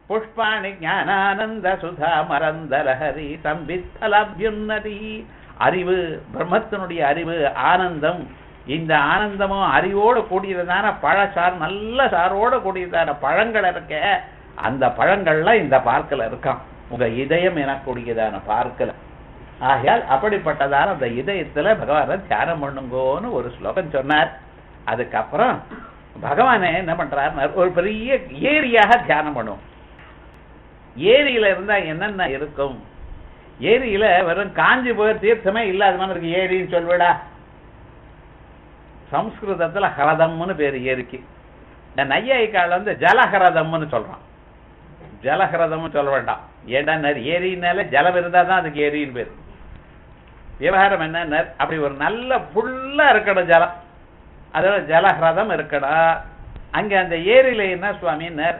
புஷ்பாணி ஞானானந்த சுதா மரந்தலஹரி சம்பித்தலபியுன்னதி அறிவு பிரம்மத்தினுடைய அறிவு ஆனந்தம் இந்த ஆனந்தமும் அறிவோடு கூடியதான பழச்சார் நல்ல சாரோடு கூடியதான பழங்கள் இருக்க அந்த பழங்கள்லாம் இந்த பார்க்கல இருக்கான் உங்க இதயம் எனக்கூடியதான பார்க்கல ஆகையால் அப்படிப்பட்டதான அந்த இதயத்துல பகவானை தியானம் பண்ணுங்கோன்னு ஒரு ஸ்லோகம் சொன்னார் அதுக்கப்புறம் பகவானே என்ன பண்றார் ஒரு பெரிய ஏரியாக தியானம் பண்ணுவோம் ஏரியில இருந்தா என்னென்ன இருக்கும் ஏரியில வெறும் காஞ்சி போய் தீர்த்தமே இல்லாத மாதிரி இருக்கு ஏரின்னு சொல்விடா சம்ஸ்கிருதத்துல ஹரதம்னு பேரு ஏரிக்கு இந்த நையாயிக்கால வந்து ஜலஹரதம்னு சொல்றான் ஜலஹரதம்னு சொல்ல வேண்டாம் ஏண்டா ஏரினால ஜலம் இருந்தா தான் அதுக்கு ஏரின்னு பேரு விவகாரம் என்ன அப்படி ஒரு நல்ல ஃபுல்லா இருக்கணும் ஜலம் அதோட ஜலஹிரதம் இருக்கணும் அங்க அந்த ஏரியில என்ன சுவாமின்னர்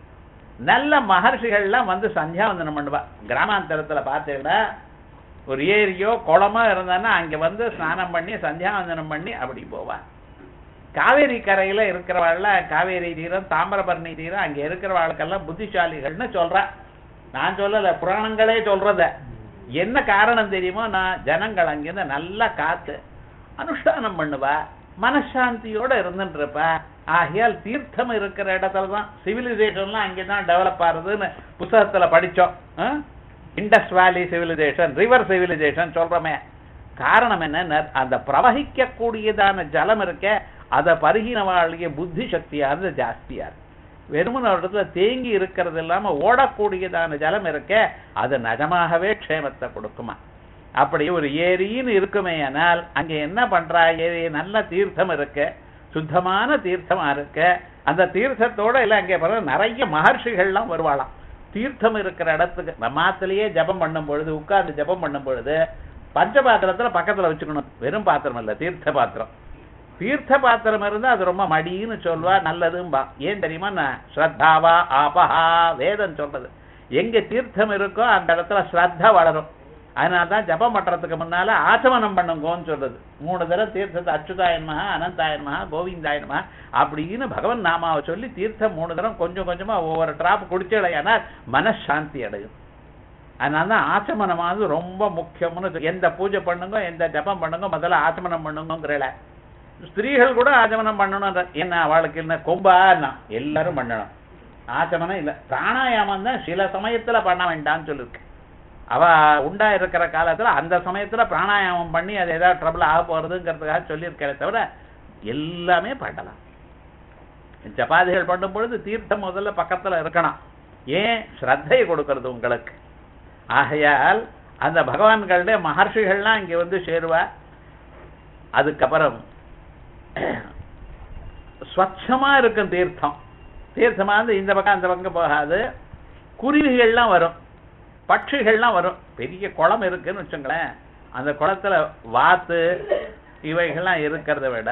நல்ல மகர்ஷிகள்லாம் வந்து சந்தியாவந்தனம் பண்ணுவா கிராமாந்தரத்துல பார்த்தீங்கன்னா ஒரு ஏரியோ குளமோ இருந்தான்னா அங்க வந்து ஸ்நானம் பண்ணி சந்தியாவந்தனம் பண்ணி அப்படி போவா காவேரி கரையில இருக்கிறவாள்ல காவேரி தீரம் தாமிரபரணி தீரம் அங்க இருக்கிறவாளுக்கெல்லாம் புத்திசாலிகள்னு சொல்றா நான் சொல்லல புராணங்களே சொல்றத என்ன காரணம் தெரியுமோ நான் ஜனங்கள் அங்கிருந்து நல்லா காத்து அனுஷ்டானம் பண்ணுவா மனசாந்தியோட இருந்துட்டு இருப்பா ஆகையால் தீர்த்தம் இருக்கிற இடத்துல தான் சிவிலைசேஷன்லாம் அங்கேதான் டெவலப் ஆகுதுன்னு புத்தகத்துல படிச்சோம் இண்டஸ் வேலி சிவிலைசேஷன் ரிவர் சிவிலைசேஷன் சொல்றோமே காரணம் என்ன அந்த பிரவகிக்க கூடியதான ஜலம் இருக்க அதை பருகினவாளுடைய புத்தி சக்தியானது ஜாஸ்தியா இருக்கு வெறுமன இடத்துல தேங்கி இருக்கிறது இல்லாம ஓடக்கூடியதான ஜலம் இருக்க அது நிஜமாகவே க்ஷேமத்தை கொடுக்குமா அப்படி ஒரு ஏரின்னு இருக்குமே ஆனால் அங்க என்ன பண்றா ஏரி நல்ல தீர்த்தம் இருக்கு சுத்தமான தீர்த்தமா இருக்கு அந்த தீர்த்தத்தோட இல்ல அங்கே பாருங்க நிறைய மகர்ஷிகள்லாம் வருவாளாம் தீர்த்தம் இருக்கிற இடத்துக்கு நம்மாத்திலேயே ஜபம் பண்ணும் பொழுது உட்கார்ந்து ஜபம் பண்ணும் பொழுது பஞ்ச பாத்திரத்துல பக்கத்துல வச்சுக்கணும் வெறும் பாத்திரம் இல்ல தீர்த்த பாத்திரம் தீர்த்த பாத்திரம் இருந்தா அது ரொம்ப மடின்னு சொல்வா நல்லதும்பா ஏன் தெரியுமா நான் ஸ்ரத்தாவா ஆபஹா வேதம் சொல்றது எங்க தீர்த்தம் இருக்கோ அந்த இடத்துல ஸ்ரத்த வளரும் அதனால தான் ஜபம் பண்றதுக்கு முன்னால ஆச்சமனம் பண்ணுங்கோன்னு சொல்றது மூணு தடவை தீர்த்தத்தை அச்சுதாயன்மஹா அனந்தாயன்மஹா கோவிந்தாயன்மஹா அப்படின்னு பகவன் நாமாவை சொல்லி தீர்த்தம் மூணு தடவை கொஞ்சம் கொஞ்சமா ஒவ்வொரு டிராப் குடிச்சடையானால் மனசாந்தி அடையும் அதனால தான் ஆச்சமனமானது ரொம்ப முக்கியம்னு எந்த பூஜை பண்ணுங்க எந்த ஜபம் பண்ணுங்க முதல்ல ஆச்சமனம் பண்ணுங்கிறல ஸ்திரீகள் கூட ஆச்சமனம் பண்ணணும் என்ன அவளுக்கு என்ன கொம்பான்னா எல்லாரும் பண்ணணும் ஆச்சமனம் இல்ல பிராணாயாமம் தான் சில சமயத்துல பண்ண வேண்டாம்னு சொல்லிருக்கு அவ உண்டா இருக்கிற காலத்துல அந்த சமயத்துல பிராணாயாமம் பண்ணி அது ஏதாவது ட்ரபிள் ஆக போறதுங்கிறதுக்காக சொல்லியிருக்கிறே தவிர எல்லாமே பண்ணலாம் ஜபாதிகள் பண்ணும் பொழுது தீர்த்தம் முதல்ல பக்கத்துல இருக்கணும் ஏன் ஸ்ரத்தையை கொடுக்கறது உங்களுக்கு ஆகையால் அந்த பகவான்களுடைய மகர்ஷிகள்லாம் இங்க வந்து சேருவா அதுக்கப்புறம் ஸ்வச்சமா இருக்கும் தீர்த்தம் தீர்த்தமா இருந்து இந்த பக்கம் அந்த பக்கம் போகாது குருவிகள்லாம் வரும் பட்சிகள்லாம் வரும் பெரிய குளம் இருக்குன்னு வச்சுங்களேன் அந்த குளத்துல வாத்து இவைகள்லாம் இருக்கிறத விட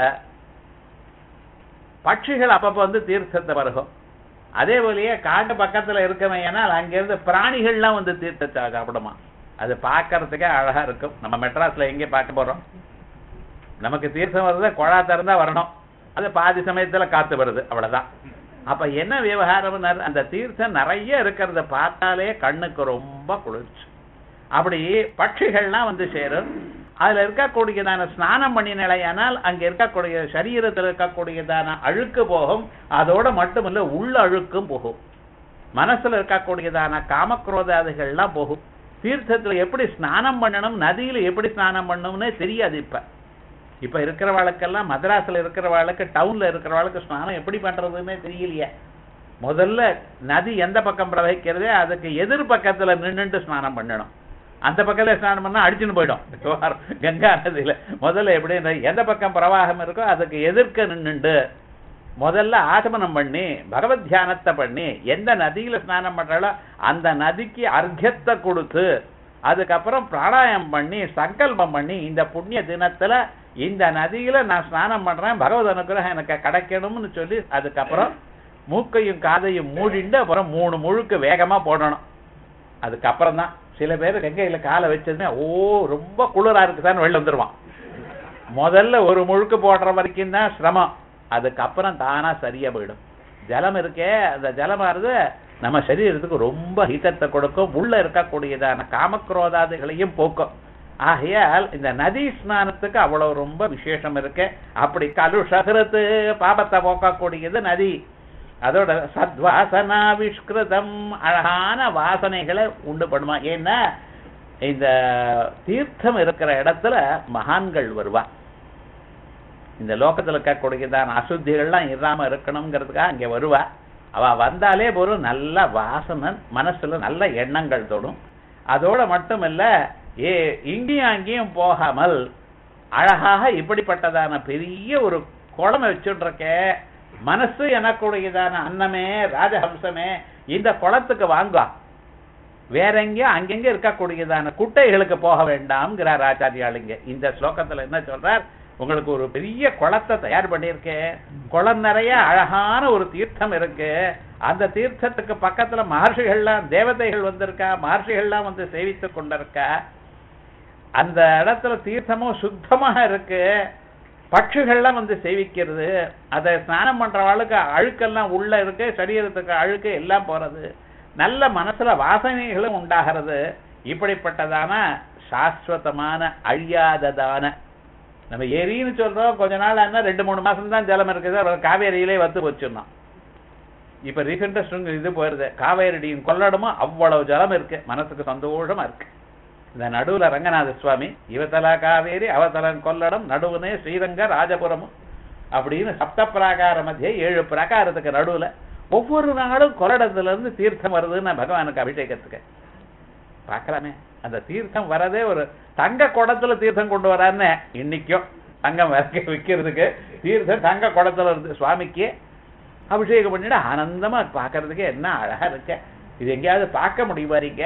பட்சிகள் அப்பப்போ வந்து தீர்த்தத்தை வருகும் அதே போலயே காட்டு பக்கத்துல இருக்கவே ஏன்னால் அங்கிருந்து பிராணிகள்லாம் வந்து தீர்த்தத்தை சாப்பிடுமா அது பார்க்கறதுக்கே அழகா இருக்கும் நம்ம மெட்ராஸ்ல எங்கே பார்க்க போறோம் நமக்கு தீர்த்தம் வருது குழா திறந்தா வரணும் அது பாதி சமயத்துல காத்து வருது அவ்வளவுதான் அப்ப என்ன விவகாரம் அந்த தீர்த்தம் நிறைய இருக்கிறத பார்த்தாலே கண்ணுக்கு ரொம்ப குளிர்ச்சி அப்படி பட்சிகள்லாம் வந்து சேரும் அதுல இருக்கக்கூடியதான ஸ்நானம் பண்ணி நிலையானால் அங்க இருக்கக்கூடிய சரீரத்தில் இருக்கக்கூடியதான அழுக்கு போகும் அதோட மட்டுமல்ல உள்ள அழுக்கும் போகும் மனசுல இருக்கக்கூடியதான காமக்ரோதாதிகள்லாம் போகும் தீர்த்தத்துல எப்படி ஸ்நானம் பண்ணணும் நதியில எப்படி ஸ்நானம் பண்ணணும்னே தெரியாது இப்ப இப்ப இருக்கிறவாளுக்கெல்லாம் மദ്രാஸ்ல இருக்கிறவாளுக்கு டவுன்ல இருக்கிறவாளுக்கு ஸ்நானம் எப்படி பண்றதுன்னே தெரியலையே முதல்ல நதி எந்த பக்கம் பிரவகிக்கிறதே அதுக்கு எதிர் பக்கத்துல நின்னுட்டு ஸ்நானம் பண்ணணும் அந்த பக்கத்துல ஸ்நானம் பண்ணா அடிச்சுன்னு போயிடும் கங்கா நதியில முதல்ல எப்படி எந்த பக்கம் பிரவாகம் இருக்கோ அதுக்கு எதிர்க்க நின்னுண்டு முதல்ல ஆசமனம் பண்ணி பகவத் தியானத்தை பண்ணி எந்த நதியில ஸ்நானம் பண்றாலோ அந்த நதிக்கு அர்க்கத்தை கொடுத்து அதுக்கப்புறம் பிராணாயம் பண்ணி சங்கல்பம் பண்ணி இந்த புண்ணிய தினத்துல இந்த நதியில நான் ஸ்நானம் பண்றேன் பகவத் அனுகிரகம் எனக்கு கிடைக்கணும்னு சொல்லி அதுக்கப்புறம் மூக்கையும் காதையும் மூடிண்டு அப்புறம் மூணு முழுக்க வேகமா போடணும் அதுக்கப்புறம் தான் சில பேர் கங்கையில காலை வச்சதுமே ஓ ரொம்ப குளிரா இருக்குதான்னு வெளில வந்துருவான் முதல்ல ஒரு முழுக்கு போடுற வரைக்கும் தான் சிரமம் அதுக்கப்புறம் தானா சரியா போயிடும் ஜலம் இருக்கே அந்த ஜலமானது நம்ம சரீரத்துக்கு ரொம்ப ஹிதத்தை கொடுக்கும் உள்ள இருக்கக்கூடியதான காமக்ரோதாதிகளையும் போக்கும் ஆகையால் இந்த நதி ஸ்நானத்துக்கு அவ்வளவு ரொம்ப விசேஷம் இருக்கு அப்படி கலுஷகிருத்து பாபத்தை போக்கக்கூடியது நதி அதோட சத்வாசனாவிஷ்கிருதம் அழகான வாசனைகளை உண்டு பண்ணுமா ஏன்னா இந்த தீர்த்தம் இருக்கிற இடத்துல மகான்கள் வருவா இந்த லோகத்துல இருக்கக்கூடியதான அசுத்திகள்லாம் இல்லாம இருக்கணுங்கிறதுக்காக அங்க வருவா அவ வந்தாலே ஒரு நல்ல வாசனை மனசுல நல்ல எண்ணங்கள் தொடும் அதோட மட்டுமல்ல ஏ இங்கேயும் அங்கேயும் போகாமல் அழகாக இப்படிப்பட்டதான பெரிய ஒரு குளம் வச்சுட்டு இருக்க மனசு எனக்குடையதான அன்னமே ராஜஹம்சமே இந்த குளத்துக்கு வாங்க வேற எங்கேயும் அங்கெங்க இருக்கக்கூடியதான குட்டைகளுக்கு போக வேண்டாம்ங்கிறார் ஆச்சாரியாளுங்க இந்த ஸ்லோகத்துல என்ன சொல்றார் உங்களுக்கு ஒரு பெரிய குளத்தை தயார் பண்ணியிருக்கேன் குளம் நிறைய அழகான ஒரு தீர்த்தம் இருக்கு அந்த தீர்த்தத்துக்கு பக்கத்துல மகர்ஷிகள்லாம் தேவதைகள் வந்திருக்கா மகர்ஷிகள்லாம் வந்து சேவித்து கொண்டிருக்கா அந்த இடத்துல தீர்த்தமும் சுத்தமாக இருக்கு பட்சிகள்லாம் வந்து சேவிக்கிறது அதை ஸ்நானம் பண்றவாளுக்கு அழுக்கெல்லாம் உள்ள இருக்கு சரீரத்துக்கு அழுக்கு எல்லாம் போறது நல்ல மனசுல வாசனைகளும் உண்டாகிறது இப்படிப்பட்டதான சாஸ்வதமான அழியாததான நம்ம எரின்னு சொல்றோம் கொஞ்ச நாள் ஆனா ரெண்டு மூணு மாசம் தான் ஜலம் இருக்குது அப்புறம் காவேரியிலே வந்து வச்சிருந்தோம் இப்ப ரீசெண்டா ஸ்ருங்க இது போயிருது காவேரியின் கொள்ளடமும் அவ்வளவு ஜலம் இருக்கு மனசுக்கு சந்தோஷமா இருக்கு இந்த நடுவுல ரங்கநாத சுவாமி இவத்தலா காவேரி அவதலன் கொள்ளடம் நடுவுனே ஸ்ரீரங்க ராஜபுரமும் அப்படின்னு சப்த பிராகார மத்திய ஏழு பிரகாரத்துக்கு நடுவுல ஒவ்வொரு நாளும் கொள்ளடத்துல இருந்து தீர்த்தம் வருதுன்னு பகவானுக்கு அபிஷேகத்துக்கு பார்க்கலாமே அந்த தீர்த்தம் வரதே ஒரு தங்க குடத்துல தீர்த்தம் கொண்டு வரான்னு இன்னைக்கும் தங்கம் விறக்க விற்கிறதுக்கு தீர்த்தம் தங்க குடத்துல இருந்து சுவாமிக்கு அபிஷேகம் பண்ணிட்டு ஆனந்தமா பார்க்கறதுக்கு என்ன அழகா இருக்கு இது எங்கேயாவது பார்க்க முடியுமா நீங்க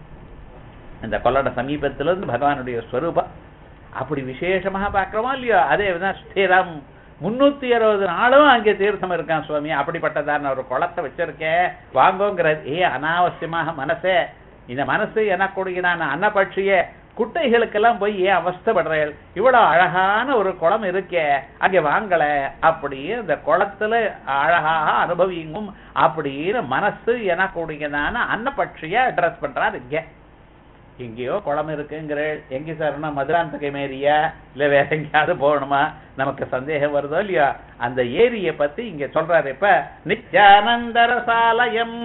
இந்த கொள்ளட சமீபத்துல இருந்து பகவானுடைய ஸ்வரூபம் அப்படி விசேஷமாக பார்க்கிறோமா இல்லையோ அதே தான் ஸ்திரம் முன்னூத்தி அறுபது நாளும் அங்கே தீர்த்தம் இருக்கான் சுவாமி அப்படிப்பட்டதான ஒரு குளத்தை வச்சிருக்கேன் வாங்கோங்கிறது ஏ அனாவசியமாக மனசே இந்த மனசு எனக்கூடியதான அன்னபட்சிய குட்டைகளுக்கெல்லாம் போய் ஏன் அவஸ்தப்படுறேன் இவ்வளவு அழகான ஒரு குளம் இருக்கே அங்கே வாங்கல அப்படி இந்த குளத்துல அழகாக அனுபவிங்கும் அப்படின்னு மனசு எனக்கூடியதான அன்னபட்சிய அட்ரஸ் பண்றாரு இங்க எங்கேயோ குளம் இருக்குங்கிற எங்க சார்னா மதுராந்தகை மேரியா இல்ல வேற எங்கேயாவது போகணுமா நமக்கு சந்தேகம் வருதோ இல்லையா அந்த ஏரிய பத்தி இங்க சொல்றாரு இப்ப நித்யானந்தரசாலயம்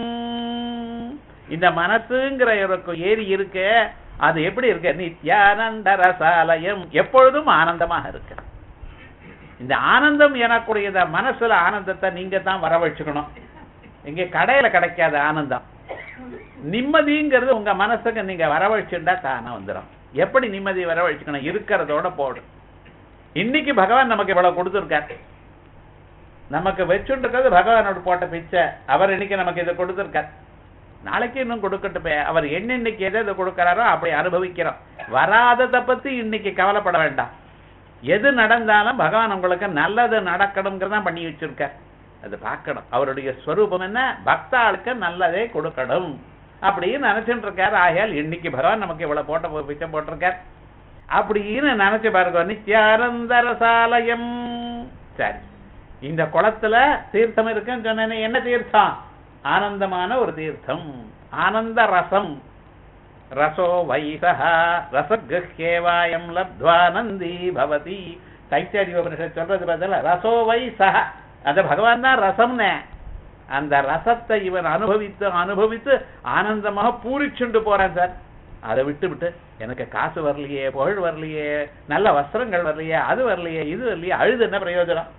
இந்த மனசுங்கிற ஒரு ஏரி இருக்கு அது எப்படி இருக்கு நித்யானந்த ரசாலயம் எப்பொழுதும் ஆனந்தமாக இருக்கு இந்த ஆனந்தம் எனக்குரியத மனசுல ஆனந்தத்தை நீங்க தான் வரவழைச்சுக்கணும் இங்க கடையில கிடைக்காத ஆனந்தம் நிம்மதிங்கிறது உங்க மனசுக்கு நீங்க வரவழைச்சுட்டா தானே வந்துடும் எப்படி நிம்மதி வரவழைச்சுக்கணும் இருக்கிறதோட போடும் இன்னைக்கு பகவான் நமக்கு இவ்வளவு கொடுத்துருக்காரு நமக்கு வச்சுட்டு பகவானோட போட்ட பிச்சை அவர் இன்னைக்கு நமக்கு இதை கொடுத்துருக்கார் நாளைக்கு இன்னும் கொடுக்கட்டுமே அவர் என்னென்னைக்கு எதை எதை கொடுக்கறாரோ அப்படி அனுபவிக்கிறோம் வராததை பத்தி இன்னைக்கு கவலைப்பட வேண்டாம் எது நடந்தாலும் பகவான் உங்களுக்கு நல்லது நடக்கணுங்கிறதான் பண்ணி வச்சிருக்கார் அது பார்க்கணும் அவருடைய ஸ்வரூபம் என்ன பக்தாளுக்கு நல்லதே கொடுக்கணும் அப்படின்னு நினைச்சுட்டு இருக்காரு ஆகையால் இன்னைக்கு பகவான் நமக்கு இவ்வளவு போட்ட பிச்சம் போட்டிருக்கார் அப்படின்னு நினைச்சு பாருங்க நித்யானந்தரசாலயம் சரி இந்த குளத்துல தீர்த்தம் இருக்குன்னு சொன்னேனே என்ன தீர்த்தம் ஆனந்தமான ஒரு தீர்த்தம் ஆனந்த ரசம் ரசோ வைசஹ ரசகிருஹ்யேவாயம் லப்த்வானந்தி பவதி தைத்தியாரி உபனிஷத் சொல்றது பதில ரசோ வைசஹ அந்த பகவான் தான் ரசம்னே அந்த ரசத்தை இவன் அனுபவித்து அனுபவித்து ஆனந்தமாக பூரிச்சுண்டு போறான் சார் அதை விட்டு விட்டு எனக்கு காசு வரலையே புகழ் வரலையே நல்ல வஸ்திரங்கள் வரலையே அது வரலையே இது வரலையே அழுது என்ன பிரயோஜனம்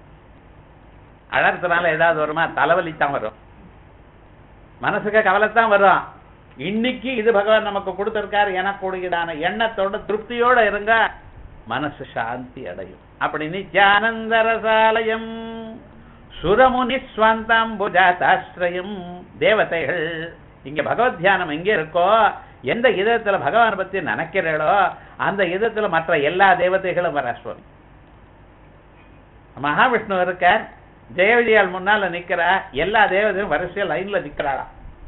அழறதுனால ஏதாவது வருமா தலைவலி தான் வரும் மனசுக்கு கவலைத்தான் வரும் இன்னைக்கு இது பகவான் நமக்கு கொடுத்திருக்காரு எனக்கூடியதான எண்ணத்தோட திருப்தியோட இருங்க மனசு சாந்தி அடையும் அப்படி நித்யானந்தரசாலயம் சுரமுனி ஸ்வந்தாம்புஜாதாஸ்ரயம் தேவதைகள் இங்க பகவத் தியானம் எங்க இருக்கோ எந்த இதயத்துல பகவான் பத்தி நினைக்கிறீளோ அந்த இதயத்துல மற்ற எல்லா தேவதைகளும் வர சுவாமி மகாவிஷ்ணு இருக்க ஜெய விஜயால் முன்னால நிக்கிற எல்லா தேவதையும் வரிசையா லைன்ல நிக்கிறாளா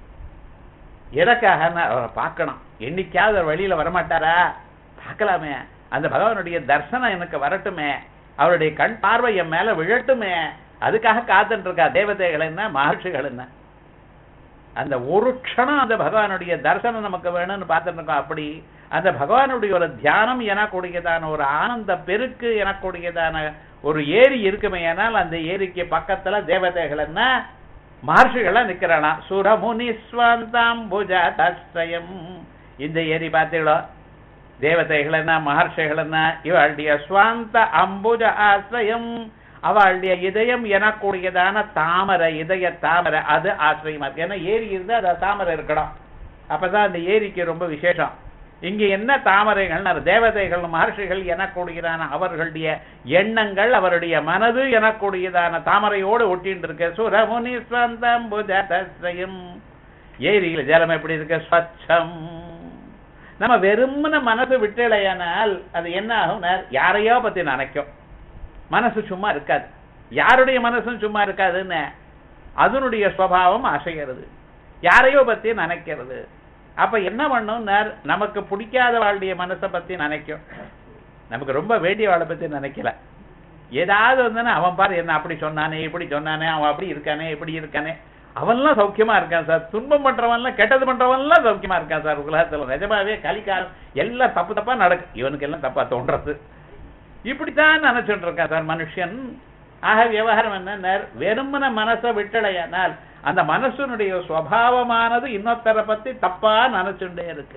எதற்காக அவரை பார்க்கணும் என்னைக்காவது அவர் வெளியில வரமாட்டாரா பார்க்கலாமே அந்த பகவானுடைய தர்சனம் எனக்கு வரட்டுமே அவருடைய கண் பார்வை என் மேல விழட்டுமே அதுக்காக காத்துட்டு இருக்கா தேவதைகள் என்ன மகர்ஷிகள் என்ன அந்த ஒரு க்ஷணம் அந்த பகவானுடைய தரிசனம் நமக்கு வேணும்னு பார்த்துட்டு இருக்கோம் அப்படி அந்த பகவானுடைய ஒரு தியானம் எனக்கூடியதான ஒரு ஆனந்த பெருக்கு எனக்கூடியதான ஒரு ஏரி இருக்குமே ஆனால் அந்த ஏரிக்கு பக்கத்துல தேவதைகள் என்ன மகர்ஷிகள்லாம் நிக்கிறானா சுரமுனி ஸ்வந்தாம்புஜாதாஸ்ரயம் இந்த ஏரி பார்த்தீங்களோ தேவதைகள் என்ன மகர்ஷிகள் என்ன இவளுடைய ஸ்வாந்த அம்புஜ ஆசிரியம் அவளுடைய இதயம் எனக்கூடியதான தாமரை இதய தாமரை அது ஆசிரியமா இருக்கு ஏன்னா ஏரி இருந்தா அது தாமரை இருக்கணும் அப்பதான் அந்த ஏரிக்கு ரொம்ப விசேஷம் இங்க என்ன தாமரைகள் தேவதைகள் மகர்ஷிகள் எனக்கூடியதான அவர்களுடைய எண்ணங்கள் அவருடைய மனது எனக்கூடியதான தாமரையோடு ஒட்டின்னு இருக்கு சுரமுனி ஸ்வந்தம்புஜாதாஸ்ரயம் ஏரியில ஜலம் எப்படி இருக்கு ஸ்வச்சம் நம்ம வெறுமன மனசு விட்டலையானால் அது என்ன ஆகும் யாரையோ பத்தி நினைக்கும் மனசு சும்மா இருக்காது யாருடைய மனசும் சும்மா இருக்காதுன்னு அதனுடைய சுவாவம் அசைகிறது யாரையோ பத்தி நினைக்கிறது அப்ப என்ன பண்ணும் நமக்கு பிடிக்காத வாழ்டைய மனசை பத்தி நினைக்கும் நமக்கு ரொம்ப வேண்டிய வாழை பத்தி நினைக்கல ஏதாவது வந்து அவன் பாரு என்ன அப்படி சொன்னானே இப்படி சொன்னானே அவன் அப்படி இருக்கானே இப்படி இருக்கானே அவன்லாம் சௌக்கியமா இருக்கான் சார் துன்பம் பண்றவன்லாம் கெட்டது பண்றவன்லாம் சௌக்கியமா இருக்கான் சார் உலகத்துல நிஜமாவே கலிக்காலம் எல்லாம் தப்பு தப்பா நடக்கும் இவனுக்கு எல்லாம் தப்பா தோன்றது இப்படித்தான் நினைச்சுட்டு இருக்கான் சார் மனுஷன் ஆக விவகாரம் என்ன வெறுமன மனசை விட்டடையானால் அந்த மனசனுடைய சுவாவமானது இன்னொருத்தரை பத்தி தப்பா நினைச்சுட்டே இருக்கு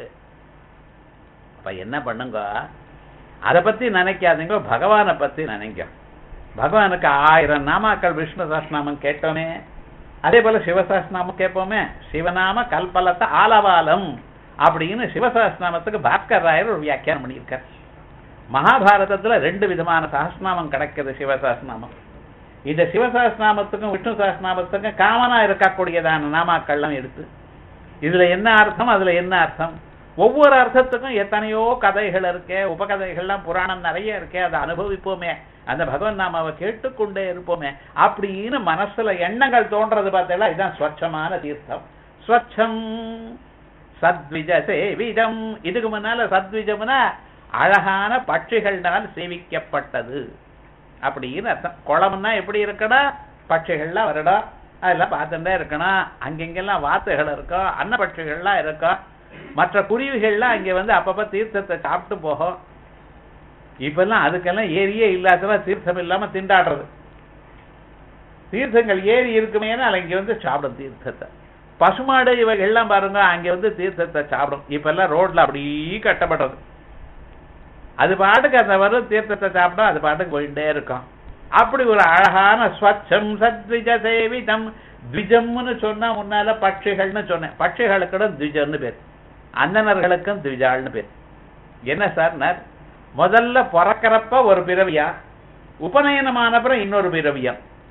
அப்ப என்ன பண்ணுங்க அதை பத்தி நினைக்காதீங்க பகவானை பத்தி நினைங்க பகவானுக்கு ஆயிரம் நாமாக்கள் விஷ்ணு சஹஸ்நாமம் கேட்டோமே அதே போல சிவசஹஸ்நாமம் கேட்போமே சிவநாம கல்பலத்த ஆலவாலம் அப்படின்னு சிவசஹஸ்நாமத்துக்கு பாஸ்கர் ராயர் ஒரு வியாக்கியானம் பண்ணியிருக்கார் மகாபாரதத்துல ரெண்டு விதமான சஹஸ்நாமம் கிடைக்குது சிவசஹஸ்நாமம் இந்த சிவசஹஸ்நாமத்துக்கும் விஷ்ணு சஹஸ்நாமத்துக்கும் காமனா இருக்கக்கூடியதான நாமாக்கள்லாம் எடுத்து இதுல என்ன அர்த்தம் அதுல என்ன அர்த்தம் ஒவ்வொரு அர்த்தத்துக்கும் எத்தனையோ கதைகள் இருக்கே உபகதைகள்லாம் புராணம் நிறைய இருக்கே அதை அனுபவிப்போமே அந்த பகவன் நாமாவை கேட்டுக்கொண்டே இருப்போமே அப்படின்னு மனசுல எண்ணங்கள் தோன்றது பார்த்தீங்களா இதுதான் ஸ்வச்சமான தீர்த்தம் ஸ்வச்சம் சத்விஜ சேவிதம் இதுக்கு முன்னால சத்விஜம்னா அழகான பட்சிகள்னால் சேவிக்கப்பட்டது அப்படின்னு அர்த்தம் குளம்னா எப்படி இருக்கணும் பட்சிகள்லாம் வரணும் அதெல்லாம் பார்த்துட்டே இருக்கணும் அங்கெங்கெல்லாம் வாத்துகள் இருக்கும் அன்ன பட்சிகள்லாம் இருக்கும் மற்ற குருவிகள்லாம் அங்கே வந்து அப்பப்ப தீர்த்தத்தை சாப்பிட்டு போகும் இப்பெல்லாம் அதுக்கெல்லாம் ஏரியே இல்லாதவா தீர்த்தம் இல்லாம திண்டாடுறது தீர்த்தங்கள் ஏரி இருக்குமேனா இங்க வந்து சாப்பிடும் தீர்த்தத்தை பசுமாடு இவைகள்லாம் பாருங்க அங்க வந்து தீர்த்தத்தை சாப்பிடும் இப்பெல்லாம் ரோட்ல அப்படியே கட்டப்படுறது அது பாட்டுக்கு அந்த வரும் தீர்த்தத்தை சாப்பிடும் அது பாட்டுக்கு போயிட்டே இருக்கும் அப்படி ஒரு அழகான ஸ்வச்சம் சத்விஜ சேவிதம் த்விஜம்னு சொன்னா முன்னால பட்சிகள்னு சொன்னேன் பட்சிகளுக்கு த்விஜம்னு பேர் அந்தனர்களுக்கும் த்விஜாள்னு பேர் என்ன சார் முதல்ல பிறக்கிறப்ப ஒரு பிறவியா உபநயனமானப்புறம் இன்னொரு பிறவியா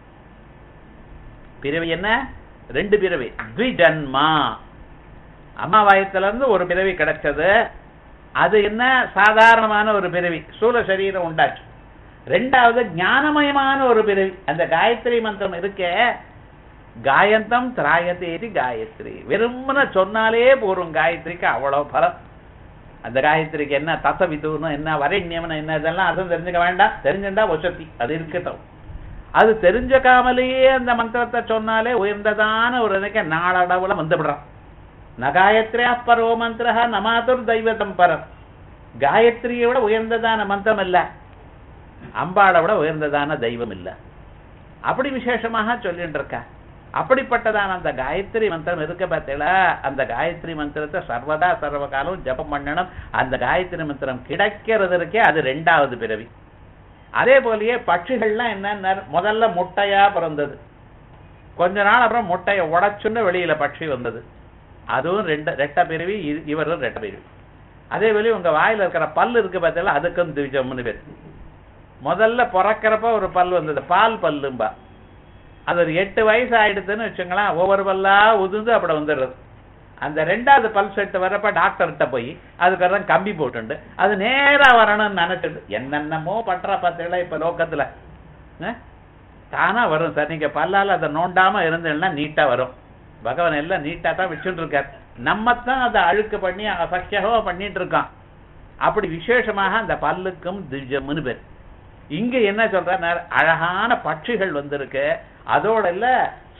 பிறவி என்ன ரெண்டு பிறவி த்விஜன்மா அம்மா வயத்துல இருந்து ஒரு பிறவி கிடைச்சது அது என்ன சாதாரணமான ஒரு பிறவி சூழ சரீரம் உண்டாச்சு ரெண்டாவது ஞானமயமான ஒரு பிறவி அந்த காயத்ரி மந்திரம் இருக்கே காயந்தம் திராயத்தேதி காயத்ரி வெறுமன சொன்னாலே போரும் காயத்ரிக்கு அவ்வளவு பலம் அந்த காயத்ரிக்கு என்ன தசவிதுன்னு என்ன வரண்யம்னு என்ன இதெல்லாம் அர்த்தம் தெரிஞ்சுக்க வேண்டாம் தெரிஞ்சுட்டா வசதி அது இருக்கட்டும் அது தெரிஞ்சுக்காமலேயே அந்த மந்திரத்தை சொன்னாலே உயர்ந்ததான ஒரு நினைக்க நாளடவுல வந்துவிடுறான் ந காயத்ரியா பரோ மந்திரா நமாதுர் தெய்வத்தம் பரம் காயத்ரியை விட உயர்ந்ததான மந்திரம் இல்ல அம்பாளை விட உயர்ந்ததான தெய்வம் இல்ல அப்படி விசேஷமாக சொல்லிட்டு இருக்கா அப்படிப்பட்டதான அந்த காயத்ரி மந்திரம் இருக்க பார்த்தீங்களா அந்த காயத்ரி மந்திரத்தை சர்வதா சர்வகாலம் ஜபம் பண்ணணும் அந்த காயத்ரி மந்திரம் கிடைக்கிறது இருக்கே அது ரெண்டாவது பிறவி அதே போலயே பட்சிகள்லாம் என்ன முதல்ல முட்டையா பிறந்தது கொஞ்ச நாள் அப்புறம் முட்டையை உடைச்சுன்னு வெளியில பட்சி வந்தது அதுவும் ரெண்டு ரெட்ட பிறவி இவரும் ரெட்ட பிறவி அதே போல உங்க வாயில இருக்கிற பல் இருக்கு பார்த்தீங்களா அதுக்கும் திவிஜம்னு பேர் முதல்ல பிறக்கிறப்ப ஒரு பல் வந்தது பால் பல்லும்பா அது ஒரு எட்டு வயசு ஆயிடுதுன்னு வச்சுங்களேன் ஒவ்வொரு பல்லா உதிர்ந்து அப்படி வந்துடுறது அந்த ரெண்டாவது பல் செட்டு வரப்ப டாக்டர்கிட்ட போய் அதுக்கப்புறம் கம்பி போட்டுண்டு அது நேரா வரணும்னு நினைச்சிட்டு என்னென்னமோ பண்ற பார்த்தீங்களா இப்ப லோக்கத்துல தானா வரும் சார் நீங்க பல்லால அதை நோண்டாம இருந்தீங்கன்னா நீட்டா வரும் பகவான் எல்லாம் நீட்டா தான் வச்சுட்டு இருக்கார் நம்மத்தான் அதை அழுக்கு பண்ணி அசக்கியகமா பண்ணிட்டு இருக்கான் அப்படி விசேஷமாக அந்த பல்லுக்கும் திவ்யம்னு பேர் இங்க என்ன சொல்ற அழகான பட்சிகள் வந்திருக்கு அதோட இல்ல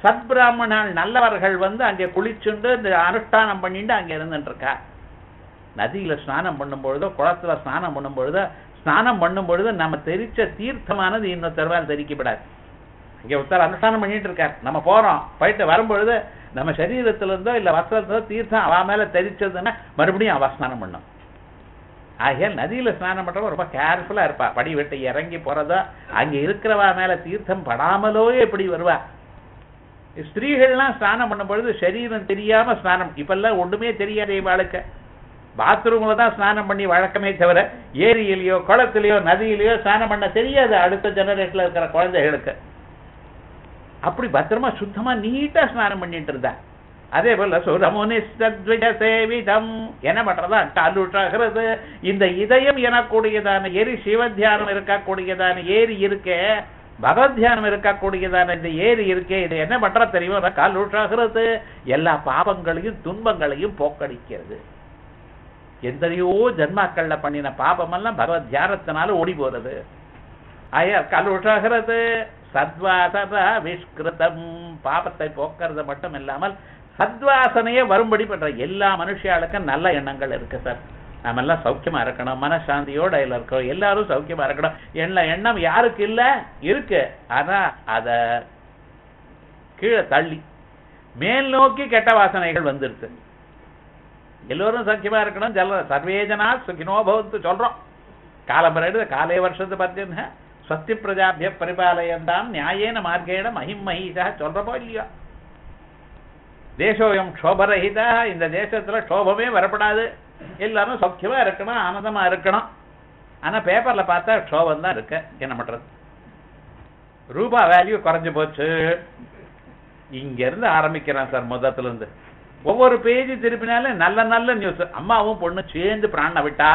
சத்பிராமணால் நல்லவர்கள் வந்து அங்கே குளிச்சுண்டு இந்த அனுஷ்டானம் பண்ணிட்டு அங்க இருந்துட்டு இருக்கா நதியில ஸ்நானம் பண்ணும் பொழுதோ குளத்துல ஸ்நானம் பண்ணும் பொழுதோ ஸ்நானம் பண்ணும் பொழுது நம்ம தெரிச்ச தீர்த்தமானது இன்னொருத்தருவால் தெரிக்கப்படாது இங்க ஒருத்தர் அனுஷ்டானம் பண்ணிட்டு இருக்கார் நம்ம போறோம் போயிட்டு வரும்பொழுது நம்ம சரீரத்துல இருந்தோ இல்ல வஸ்திரத்தோ தீர்த்தம் அவ மேல தெரிச்சதுன்னா மறுபடியும் அவ ஸ்நானம் பண்ணும் ஆகையால் நதியில ஸ்நானம் பண்றவங்க ரொம்ப கேர்ஃபுல்லா இருப்பா படி விட்டு இறங்கி போறதோ அங்க இருக்கிறவா மேல தீர்த்தம் படாமலோ எப்படி வருவா ஸ்திரீகள்லாம் ஸ்நானம் பண்ணும் பொழுது சரீரம் தெரியாம ஸ்நானம் இப்பெல்லாம் ஒண்ணுமே தெரியாதே வாழ்க்கை பாத்ரூம்ல தான் ஸ்நானம் பண்ணி வழக்கமே தவிர ஏரியிலயோ குளத்திலயோ நதியிலயோ ஸ்நானம் பண்ண தெரியாது அடுத்த ஜெனரேஷன்ல இருக்கிற குழந்தைகளுக்கு அப்படி பத்திரமா சுத்தமா நீட்டா ஸ்நானம் பண்ணிட்டு இருந்தா அதே போல சுரமுனிஸ்தத்விஜ சேவிதம் என்ன பண்றதா காலுற்றாகிறது இந்த இதயம் எனக்கூடியதான எரி சிவத்தியானம் இருக்கக்கூடியதான ஏரி இருக்கே பகவத் தியானம் இருக்கக்கூடியதான இந்த ஏரி இருக்கே இது என்ன பண்ற தெரியுமா காலுற்றாகிறது எல்லா பாபங்களையும் துன்பங்களையும் போக்கடிக்கிறது எத்தனையோ ஜன்மாக்கள்ல பண்ணின பாபமெல்லாம் பகவத் தியானத்தினால ஓடி போறது ஆயா கலுஷகிறது சத்வாசன விஷ்கிருதம் பாபத்தை போக்குறது மட்டும் இல்லாமல் சத்வாசனையே வரும்படி பண்ற எல்லா மனுஷியாளுக்கும் நல்ல எண்ணங்கள் இருக்கு சார் நாம எல்லாம் சௌக்கியமா இருக்கணும் மனசாந்தியோட இதுல இருக்கோம் எல்லாரும் சௌக்கியமா இருக்கணும் எண்ண எண்ணம் யாருக்கு இல்ல இருக்கு ஆனா அத கீழே தள்ளி மேல் நோக்கி கெட்ட வாசனைகள் வந்துருச்சு எல்லோரும் சௌக்கியமா இருக்கணும் ஜல சர்வேஜனா சுகினோ பவந்து சொல்றோம் காலம்பரைடு காலே வருஷத்து பார்த்தீங்கன்னா ஸ்வஸ்தி பிரஜாபிய பரிபாலயந்தாம் நியாயேன மார்க்கேன மகிம் மகிஷா சொல்றப்போ இல்லையோ தேசோயம் க்ஷோபரஹிதா இந்த தேசத்துல க்ஷோபமே வரப்படாது எல்லாரும் சௌக்கியமா இருக்கணும் ஆனந்தமா இருக்கணும் ஆனா பேப்பர்ல பார்த்தா க்ஷோபம் தான் இருக்கு என்ன பண்றது ரூபா வேல்யூ குறைஞ்சு போச்சு இங்க இருந்து ஆரம்பிக்கிறேன் சார் முதத்துல இருந்து ஒவ்வொரு பேஜ் திருப்பினாலும் நல்ல நல்ல நியூஸ் அம்மாவும் பொண்ணு சேர்ந்து பிராண விட்டா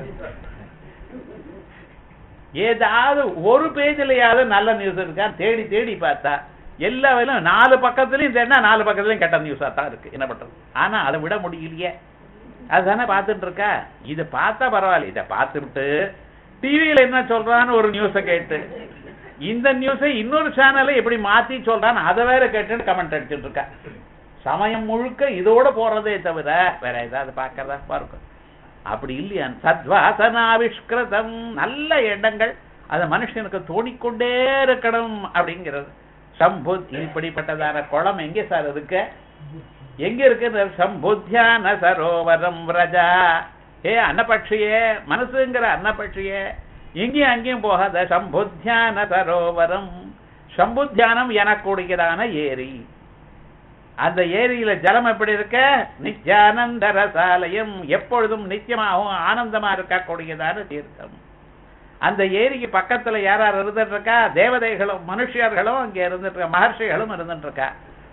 ஏதாவது ஒரு பேஜ்லயாவது நல்ல நியூஸ் இருக்கா தேடி தேடி பார்த்தா எல்லா வேலையும் நாலு பக்கத்துலயும் தேடினா நாலு பக்கத்துலயும் கெட்ட நியூஸா தான் இருக்கு என்ன பண்றது ஆனா அதை விட முடியலையே அதுதானே பார்த்துட்டு இருக்கா இதை பார்த்தா பரவாயில்ல இதை பார்த்துட்டு டிவியில என்ன சொல்றான்னு ஒரு நியூஸை கேட்டு இந்த நியூஸை இன்னொரு சேனலை எப்படி மாத்தி சொல்றான்னு அதை வேற கேட்டுன்னு கமெண்ட் அடிச்சுட்டு இருக்கா சமயம் முழுக்க இதோட போறதே தவிர வேற ஏதாவது பார்க்கறதா பார்க்கும் அப்படி இல்லையா சத்வாசனாவிஷ்கிருதம் நல்ல எண்ணங்கள் அது மனுஷனுக்கு தோணிக்கொண்டே இருக்கணும் அப்படிங்கிறது சம்புத் இப்படிப்பட்டதான குளம் எங்கே சார் இருக்கு எங்க இருக்கு சம்புத்தியான சரோவரம் விரஜா ஏ அன்னபட்சியே மனசுங்கிற அன்னபட்சியே எங்கேயும் அங்கேயும் போகாத சம்புத்தியான சரோவரம் சம்புத்தியானம் எனக்கூடியதான ஏரி அந்த ஏரியில ஜலம் எப்படி இருக்க நித்யானந்த ரசாலயம் எப்பொழுதும் நித்தியமாகவும் ஆனந்தமா இருக்கக்கூடியதான தீர்த்தம் அந்த ஏரிக்கு பக்கத்துல யார் யார் இருந்துட்டு இருக்கா தேவதைகளும் மனுஷியர்களும் அங்க இருந்துட்டு இருக்கா மகர்ஷிகளும் இருந்துட்டு இருக்கா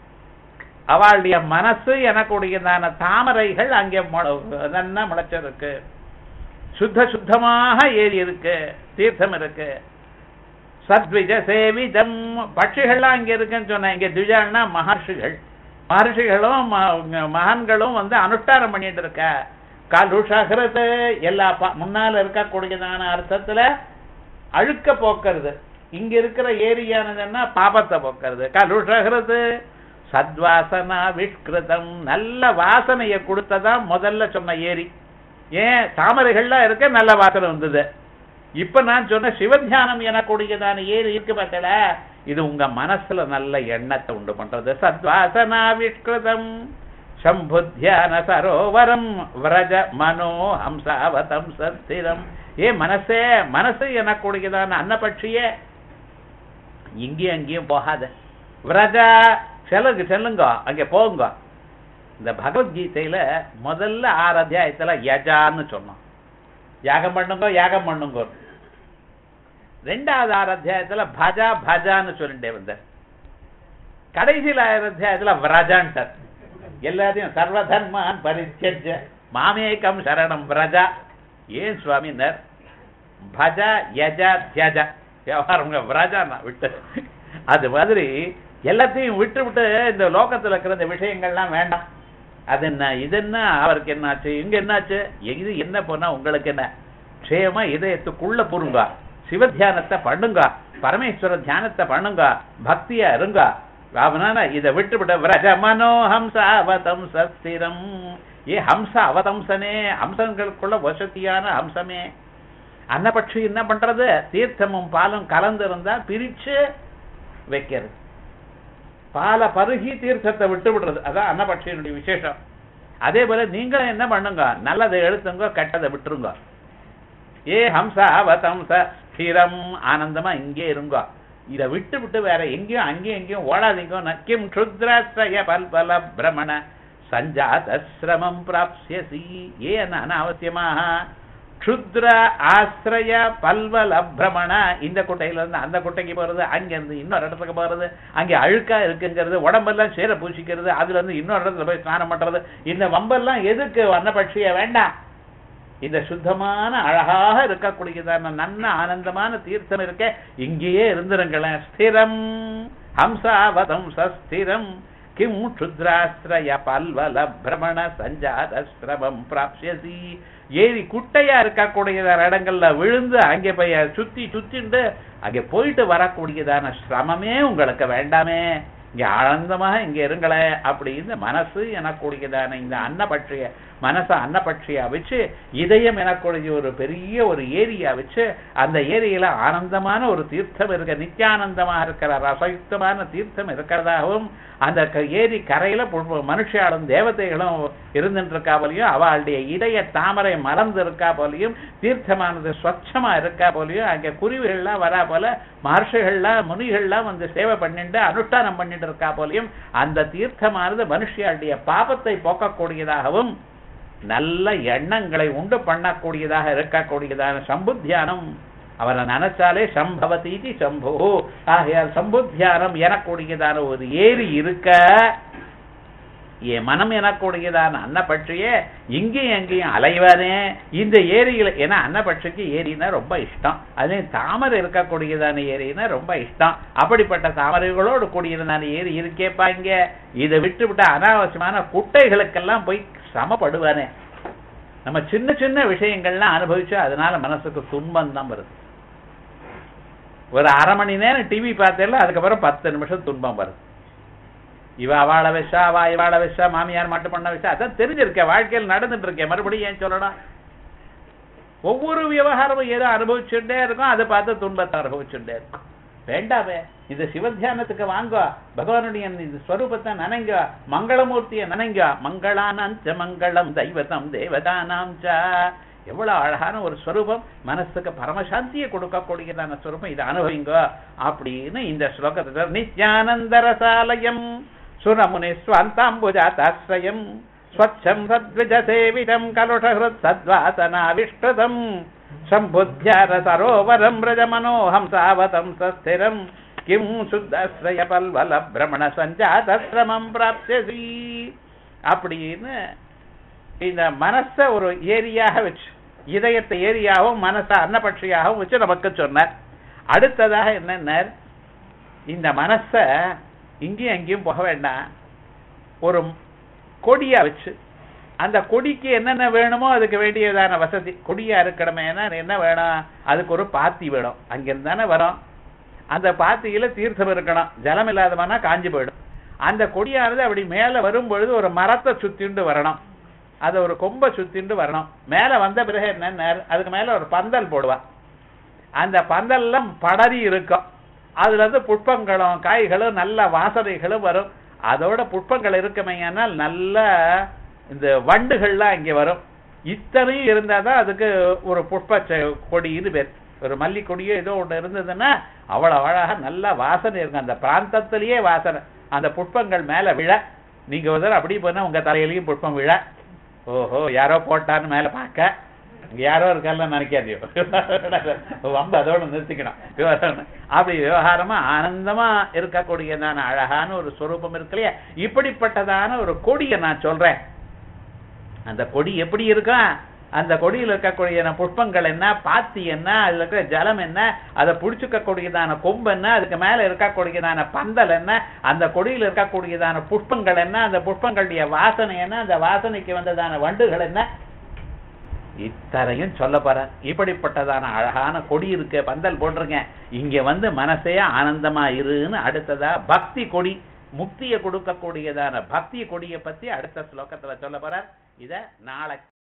அவளுடைய மனசு எனக்கூடியதான தாமரைகள் அங்கே நல்லா முளைச்சிருக்கு சுத்த சுத்தமாக ஏரி இருக்கு தீர்த்தம் இருக்கு சத்விஜ சேவிதம் பட்சிகள்லாம் அங்க இருக்குன்னு சொன்னேன் இங்க துஜான்னா மகர்ஷிகள் மகர்ஷிகளும் மகான்களும் வந்து அனுஷ்டானம் பண்ணிட்டு இருக்க கலுஷகிறது எல்லா முன்னால இருக்கக்கூடியதான அர்த்தத்துல அழுக்க போக்குறது இங்க இருக்கிற ஏரியானதுன்னா பாபத்தை போக்குறது கலுஷகிறது சத்வாசனா விஷ்கிருதம் நல்ல வாசனையை கொடுத்ததான் முதல்ல சொன்ன ஏரி ஏன் தாமரைகள்லாம் இருக்க நல்ல வாசனை வந்தது இப்ப நான் சொன்ன சிவத்தியானம் எனக்கூடியதான ஏரி இருக்கு பார்த்தல இது உங்க மனசுல நல்ல எண்ணத்தை உண்டு பண்றது சத்வாசனா விஷ்கிருதம் சம்புத்தியான சரோவரம் விரஜ மனோ ஹம்சாவதம் சத்திரம் ஏ மனசே மனசு எனக்கூடியதான அன்னபட்சியே இங்கேயும் அங்கேயும் போகாத விரஜா செல்லுங்க செல்லுங்க அங்க போங்க இந்த பகவத்கீதையில முதல்ல ஆறு அத்தியாயத்துல யஜான்னு சொன்னோம் யாகம் பண்ணுங்க யாகம் பண்ணுங்க ரெண்டாவது ஆறு அத்தியாயத்துல பஜா பஜான்னு சொல்லிட்டே வந்தார் கடைசியில் ஆறு அத்தியாயத்துல விரஜான்ட்டார் எல்லாத்தையும் சர்வதர்மான் பரிச்சஜ மாமேகம் சரணம் விரஜா ஏன் சுவாமினர் பஜ யஜ தியஜ விவகாரம் விரஜா நான் விட்டு அது மாதிரி எல்லாத்தையும் விட்டு விட்டு இந்த லோகத்துல இருக்கிற இந்த விஷயங்கள்லாம் வேண்டாம் அது என்ன இது என்ன அவருக்கு என்னாச்சு இங்க என்னாச்சு இது என்ன போனா உங்களுக்கு என்ன க்ஷேமா இதயத்துக்குள்ள புருங்க சிவ தியானத்தை பண்ணுங்க பரமேஸ்வர தியானத்தை பண்ணுங்க பக்தியா இருங்க அவனால இதை விட்டுவிட்ட விரஜ மனோஹம்ச அவதம் சஸ்திரம் ஏ ஹம்ச அவதம்சனே ஹம்சங்களுக்குள்ள வசதியான ஹம்சமே அன்னபட்சி என்ன பண்றது தீர்த்தமும் பாலும் கலந்து இருந்தா பிரிச்சு வைக்கிறது பாலை பருகி தீர்த்தத்தை விட்டு விடுறது அதான் அன்னபட்சியினுடைய விசேஷம் அதே போல நீங்களும் என்ன பண்ணுங்க நல்லதை எழுத்துங்க கெட்டதை விட்டுருங்க ஏ ஹம்சா அவதம்ச ஸ்திரம் ஆனந்தமா இங்கே இருங்க இதை விட்டு விட்டு வேற எங்கேயும் அங்கேயும் எங்கேயும் ஓடாதீங்க நக்கிம் க்ஷுத்ராஸ்ரய பல்பல பிரமண சஞ்சாத சிரமம் பிராப்சியசி ஏன் அனாவசியமாக க்ஷுத்ர ஆசிரய பல்வல பிரமண இந்த குட்டையில இருந்து அந்த குட்டைக்கு போறது அங்க இருந்து இன்னொரு இடத்துக்கு போறது அங்கே அழுக்கா இருக்குங்கிறது உடம்பெல்லாம் சேர பூசிக்கிறது அதுல இருந்து இன்னொரு இடத்துல போய் ஸ்நானம் பண்றது இந்த வம்பெல்லாம் எதுக்கு வண்ணபட்சிய வேண்டாம் இந்த சுத்தமான அழகாக இருக்கக்கூடியதான நல்ல ஆனந்தமான தீர்த்தம் இருக்க இங்கேயே இருந்துருங்களேன் ஸ்திரம் ஹம்சாவதம் சஸ்திரம் கிம் க்ஷுத்ராஸ்ரய பல்வல பிரமண சஞ்சாத சிரமம் பிராப்சியசி ஏறி குட்டையா இருக்கக்கூடியதான இடங்கள்ல விழுந்து அங்கே போய் சுத்தி சுத்திண்டு அங்கே போயிட்டு வரக்கூடியதான சிரமமே உங்களுக்கு வேண்டாமே இங்க ஆனந்தமாக இங்க இருங்களே அப்படின்னு மனசு எனக்கூடியதான இந்த அன்னபட்சிய மனசை அன்னபட்சியா வச்சு இதயம் எனக்கூடிய ஒரு பெரிய ஒரு ஏரியா வச்சு அந்த ஏரியில ஆனந்தமான ஒரு தீர்த்தம் இருக்க நித்தியானந்தமா இருக்கிற ரசயுக்தமான தீர்த்தம் இருக்கிறதாகவும் அந்த க- ஏரி கரையில பு- மனுஷாலும் தேவதைகளும் இருந்துட்டு இருக்கா போலையும் அவளுடைய இதய தாமரை மலர்ந்து இருக்கா போலையும் தீர்த்தமானது ஸ்வச்சமா இருக்கா போலையும் அங்க குருவிகள்லாம் வரா போல மகர்ஷிகள்லாம் முனிகள்லாம் வந்து சேவை பண்ணிட்டு அனுஷ்டானம் பண்ணிட்டு இருக்கா போலையும் அந்த தீர்த்தமானது மனுஷியாளுடைய பாபத்தை போக்கக்கூடியதாகவும் நல்ல எண்ணங்களை உண்டு பண்ணக்கூடியதாக இருக்கக்கூடியதான சம்புத்தியானம் அவரை நினைச்சாலே சம்பவதீதி சம்பு ஆகையால் சம்புத்தியானம் எனக்கூடியதான ஒரு ஏரி இருக்க என் மனம் எனக்கூடியதான அன்னப்பட்சியே இங்கேயும் எங்கேயும் அலைவானே இந்த ஏரியில ஏன்னா அன்னப்பட்சிக்கு ஏரினா ரொம்ப இஷ்டம் அதுலயும் தாமரை இருக்கக்கூடியதான ஏரினா ரொம்ப இஷ்டம் அப்படிப்பட்ட தாமரைகளோடு கூடியதான ஏரி இருக்கேப்பா இங்க இதை விட்டு விட்ட அனாவசியமான குட்டைகளுக்கெல்லாம் போய் சமப்படுவானே நம்ம சின்ன சின்ன விஷயங்கள்லாம் அனுபவிச்சு அதனால மனசுக்கு துன்பம் தான் வருது ஒரு அரை மணி நேரம் டிவி பார்த்தேல அதுக்கப்புறம் பத்து நிமிஷம் துன்பம் வருது இவ அவளை வச்சா அவ இவாளை வச்சா மாமியார் மட்டும் பண்ண வச்சா அதான் தெரிஞ்சிருக்க வாழ்க்கையில் நடந்துட்டு இருக்கேன் மறுபடியும் ஏன் சொல்லணும் ஒவ்வொரு விவகாரமும் ஏதோ அனுபவிச்சுட்டே இருக்கும் அதை பார்த்து துன்பத்தை அனுபவிச்சுட்டே இருக்கும் வேண்டாமே இந்த சிவத்தியானத்துக்கு வாங்க பகவானுடைய இந்த ஸ்வரூபத்தை நினைங்க மங்களமூர்த்தியை நினைங்க மங்களானாஞ்ச மங்களம் தெய்வதம் தேவதானாம் ச எவ்வளவு அழகான ஒரு ஸ்வரூபம் மனசுக்கு பரமசாந்தியை கொடுக்கக்கூடியதான ஸ்வரூபம் இதை அனுபவிங்க அப்படின்னு இந்த ஸ்லோகத்தை நித்யானந்த ரசாலயம் சுரமுனி ஸ்வாந்தாம்புஜாதாஸ்ரயம் ஸ்வச்சம் சத்விஜ சேவிதம் கலுஷஹிருத் சத்வாசனாவிஷ்கிருதம் சம்புத்தியார சரோவரம் ரஜமனோஹம் சாவதம் சஸ்திரம் கிம் சுத்தாஸ்ரய பல்வல பிரமண சஞ்சாதஸ்ரமம் பிராப்தியசி அப்படின்னு இந்த மனச ஒரு ஏரியாக வச்சு இதயத்தை ஏரியாகவும் மனசை அன்னபட்சியாகவும் வச்சு நமக்கு சொன்னார் அடுத்ததாக என்னன்னார் இந்த மனச இங்கேயும் அங்கேயும் போக வேண்டாம் ஒரு கொடியா வச்சு அந்த கொடிக்கு என்னென்ன வேணுமோ அதுக்கு வேண்டியதான வசதி கொடியா இருக்கணுமேனா என்ன வேணும் அதுக்கு ஒரு பாத்தி வேணும் அங்கிருந்து தானே வரும் அந்த பாத்தியில தீர்த்தம் இருக்கணும் ஜலம் இல்லாதவனா காஞ்சி போயிடும் அந்த கொடியானது அப்படி மேல வரும் பொழுது ஒரு மரத்தை சுத்திண்டு வரணும் அது ஒரு கொம்பை சுத்திண்டு வரணும் மேல வந்த பிறகு என்ன அதுக்கு மேல ஒரு பந்தல் போடுவா அந்த பந்தல்லாம் படரி இருக்கும் அதுல இருந்து புஷ்பங்களும் காய்களும் நல்ல வாசனைகளும் வரும் அதோட புஷ்பங்கள் இருக்குமையானால் நல்ல இந்த வண்டுகள்லாம் இங்க வரும் இத்தனையும் இருந்தாதான் அதுக்கு ஒரு புஷ்ப செ- கொடின்னு பேர் ஒரு மல்லி கொடியோ ஏதோ ஒண்ணு இருந்ததுன்னா அவ்வளவு அழகா நல்ல வாசனை இருக்கும் அந்த பிராந்தத்திலேயே வாசனை அந்த புஷ்பங்கள் மேல விழ நீங்க ஒரு தடவை அப்படி போனா உங்க தலையிலயும் புஷ்பம் விழ ஓஹோ யாரோ போட்டான்னு மேல பார்க்க இங்க யாரோ இருக்கான்னு நினைக்காதியோ வம்பு அதோட நிறுத்திக்கணும் விவகாரம் அப்படி விவகாரமா ஆனந்தமா இருக்கக்கூடியதான அழகான ஒரு ஸ்வரூபம் இருக்கு இல்லையா இப்படிப்பட்டதான ஒரு கொடியை நான் சொல்றேன் அந்த கொடி எப்படி இருக்கும் அந்த கொடியில் இருக்கக்கூடிய புஷ்பங்கள் என்ன பாத்தி என்ன அதுல இருக்கிற ஜலம் என்ன அதை புடிச்சுக்கக்கூடியதான கொம்பு என்ன அதுக்கு மேல இருக்கக்கூடியதான பந்தல் என்ன அந்த கொடியில் இருக்கக்கூடியதான புஷ்பங்கள் என்ன அந்த புஷ்பங்களுடைய வாசனை என்ன அந்த வாசனைக்கு வந்ததான வண்டுகள் என்ன இத்தனையும் சொல்ல போற இப்படிப்பட்டதான அழகான கொடி இருக்கு பந்தல் போட்டிருக்கேன் இங்க வந்து மனசே ஆனந்தமா இருன்னு அடுத்ததா பக்தி கொடி முக்தியை கொடுக்கக்கூடியதான பக்தி கொடியை பத்தி அடுத்த ஸ்லோகத்துல சொல்ல போறார் இத நாளை